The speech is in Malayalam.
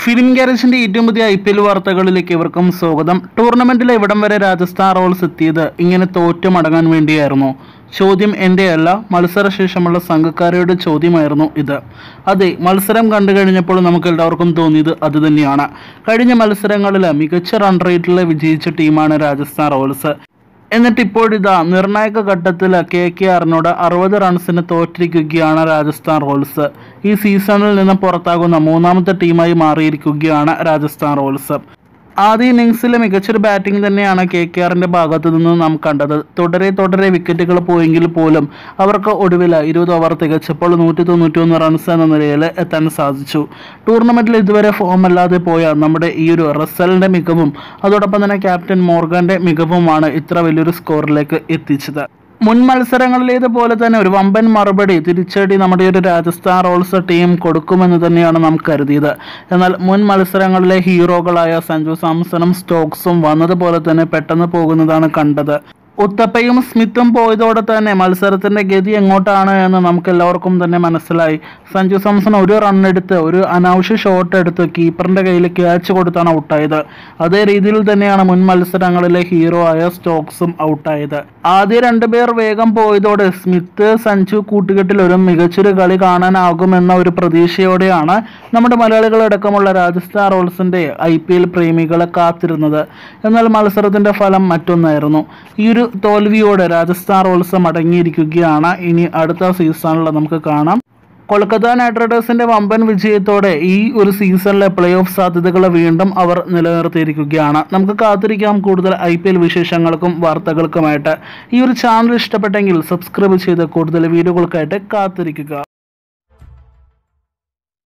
ഫിലിം ഗാരേജിന്റെ ഏറ്റവും പുതിയ ഐ പി എൽ വാർത്തകളിലേക്ക് ഇവർക്കും സ്വാഗതം ടൂർണമെന്റിലെ ഇവിടം വരെ രാജസ്ഥാൻ റോയൽസ് എത്തിയത് ഇങ്ങനെ തോറ്റു മടങ്ങാൻ വേണ്ടിയായിരുന്നു ചോദ്യം എൻ്റെയല്ല മത്സരശേഷമുള്ള സംഘക്കാരുടെ ചോദ്യമായിരുന്നു ഇത് അതെ മത്സരം കണ്ടു കഴിഞ്ഞപ്പോൾ നമുക്ക് എല്ലാവർക്കും തോന്നിയത് അത് തന്നെയാണ് കഴിഞ്ഞ മത്സരങ്ങളിൽ മികച്ച റൺ റേറ്റിൽ വിജയിച്ച ടീമാണ് രാജസ്ഥാൻ റോയൽസ് എന്നിട്ട് ഇപ്പോഴിതാ നിർണായക ഘട്ടത്തിൽ കെ കെ ആറിനോട് അറുപത് റൺസിന് തോറ്റിരിക്കുകയാണ് രാജസ്ഥാൻ റോയൽസ് ഈ സീസണിൽ നിന്ന് പുറത്താകുന്ന മൂന്നാമത്തെ ടീമായി മാറിയിരിക്കുകയാണ് രാജസ്ഥാൻ റോയൽസ് ആദ്യ ഇന്നിങ്സിൽ മികച്ചൊരു ബാറ്റിംഗ് തന്നെയാണ് കെ കെ ആറിൻ്റെ ഭാഗത്തു നിന്ന് നാം കണ്ടത് തുടരെ തുടരെ വിക്കറ്റുകൾ പോയെങ്കിൽ പോലും അവർക്ക് ഒടുവിൽ ഇരുപത് ഓവർ തികച്ചപ്പോൾ നൂറ്റി തൊണ്ണൂറ്റി ഒന്ന് റൺസ് എന്ന നിലയിൽ എത്താൻ സാധിച്ചു ടൂർണമെൻറ്റിൽ ഇതുവരെ ഫോം അല്ലാതെ പോയ നമ്മുടെ ഈ ഒരു റസലിൻ്റെ മികവും അതോടൊപ്പം തന്നെ ക്യാപ്റ്റൻ മോർഗന്റെ മികവുമാണ് ഇത്ര വലിയൊരു സ്കോറിലേക്ക് എത്തിച്ചത് മുൻ മത്സരങ്ങളിലേതുപോലെ തന്നെ ഒരു വമ്പൻ മറുപടി തിരിച്ചടി നമ്മുടെ ഒരു രാജസ്ഥാൻ റോയൽസ് ടീം കൊടുക്കുമെന്ന് തന്നെയാണ് നാം കരുതിയത് എന്നാൽ മുൻ മത്സരങ്ങളിലെ ഹീറോകളായ സഞ്ജു സാംസണും സ്റ്റോക്സും വന്നതുപോലെ തന്നെ പെട്ടെന്ന് പോകുന്നതാണ് കണ്ടത് ഉത്തപ്പയും സ്മിത്തും പോയതോടെ തന്നെ മത്സരത്തിന്റെ ഗതി എങ്ങോട്ടാണ് എന്ന് നമുക്ക് എല്ലാവർക്കും തന്നെ മനസ്സിലായി സഞ്ജു സാംസൺ ഒരു റൺ എടുത്ത് ഒരു അനാവശ്യ ഷോട്ട് എടുത്ത് കീപ്പറിന്റെ കയ്യിൽ ക്യാച്ച് കൊടുത്താണ് ഔട്ടായത് അതേ രീതിയിൽ തന്നെയാണ് മുൻ മത്സരങ്ങളിലെ ഹീറോ ആയ സ്റ്റോക്സും ഔട്ടായത് ആദ്യ രണ്ടുപേർ വേഗം പോയതോടെ സ്മിത്ത് സഞ്ജു കൂട്ടുകെട്ടിൽ ഒരു മികച്ചൊരു കളി കാണാനാകുമെന്ന ഒരു പ്രതീക്ഷയോടെയാണ് നമ്മുടെ മലയാളികളടക്കമുള്ള രാജസ്ഥാൻ റോയൽസിന്റെ ഐ പി എൽ പ്രേമികളെ കാത്തിരുന്നത് എന്നാൽ മത്സരത്തിന്റെ ഫലം മറ്റൊന്നായിരുന്നു ഈ ഒരു തോൽവിയോടെ രാജസ്ഥാൻ റോയൽസ് മടങ്ങിയിരിക്കുകയാണ് ഇനി അടുത്ത സീസണിൽ നമുക്ക് കാണാം കൊൽക്കത്ത നൈറ്റ് റൈഡേഴ്സിന്റെ വമ്പൻ വിജയത്തോടെ ഈ ഒരു സീസണിലെ പ്ലേ ഓഫ് സാധ്യതകൾ വീണ്ടും അവർ നിലനിർത്തിയിരിക്കുകയാണ് നമുക്ക് കാത്തിരിക്കാം കൂടുതൽ ഐ പി എൽ വിശേഷങ്ങൾക്കും വാർത്തകൾക്കുമായിട്ട് ഈ ഒരു ചാനൽ ഇഷ്ടപ്പെട്ടെങ്കിൽ സബ്സ്ക്രൈബ് ചെയ്ത് കൂടുതൽ വീഡിയോകൾക്കായിട്ട് കാത്തിരിക്കുക